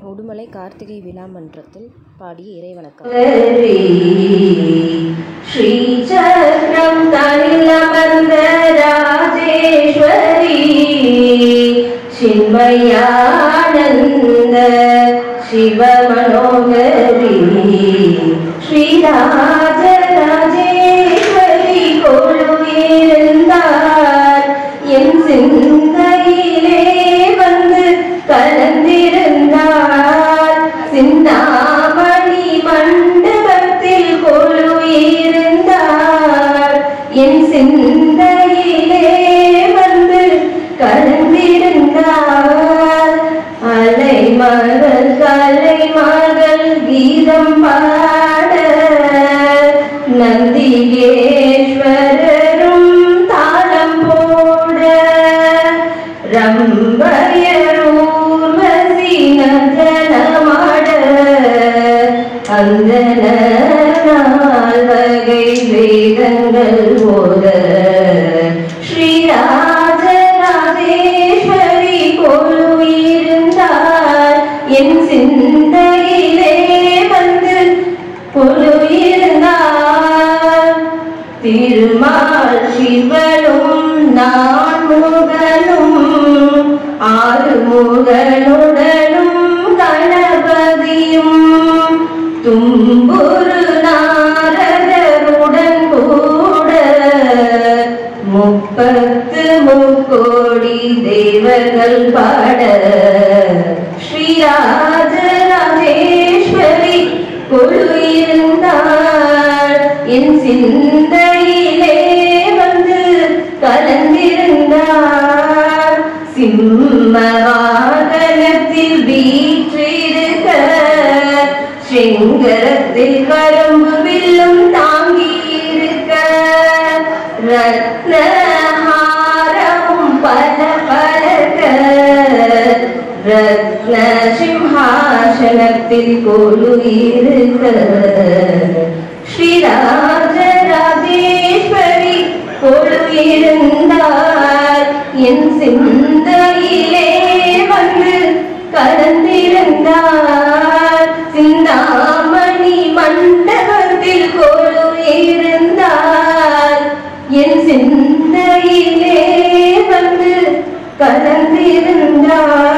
உடுமலை கார்த்திகை விழா மன்றத்தில் பாடிய இறைவணக்கம் ஸ்ரீசக்கரம் தனிலமர்ந்த ராஜேஸ்வரி சின்மயானந்த சிவமனோகரி ஸ்ரீராஜ ராஜேஸ்வரி கொழுவிருந்தார் என் சிந்தையிலே வந்து கலந்திருந்தார் சிந்தாமணி மண்டபத்தில் கொழுவிருந்தார் என் சிந்தையிலே வந்து கலந்திருந்தார் அலை மகள் கலை மகள் கீதம் பாட நந்திகேஸ்வரரும் தாளம் போட ரம்பயரூர்வசி நந்தனமாட அந்த நாள் வகை வேதங்கள் போத ஸ்ரீராஜ ராஜேஸ்வரி கொழுவிருந்தார் என் சிந்தையிலே வந்து கொழுவிருந்தார் திருமால் சிவனும் நான் முகனும் ஆறு முகனுடனும் கணபதியும் தும்புரு நாரதருடன் கூட முப்பத்து முக்கோடி தேவர்கள் பாட ஸ்ரீராஜ ராஜேஸ்வரி கொழுவிருந்தாள் என் சிந்தையிலே வந்து கலந்திருந்தாள் சிம்ம வாகனத்தில் வீற்றிருக்க சிங்கரத்தில் கரும்பு வில்லும் தாங்கியிருக்க ரத்னஹாரமும் பல பலக ரத்ன சிம்ஹாசனத்தில் கொழு இருக்க ஸ்ரீராஜ ராஜேஸ்வரி கொழு இருந்தார் என் சிந்தையிலே வந்து கலந்திருந்தார் சிந்தாமணி மண்டபத்தில் கொழு இருந்தார் என் சிந்தையிலே வந்து கலந்திருந்தார்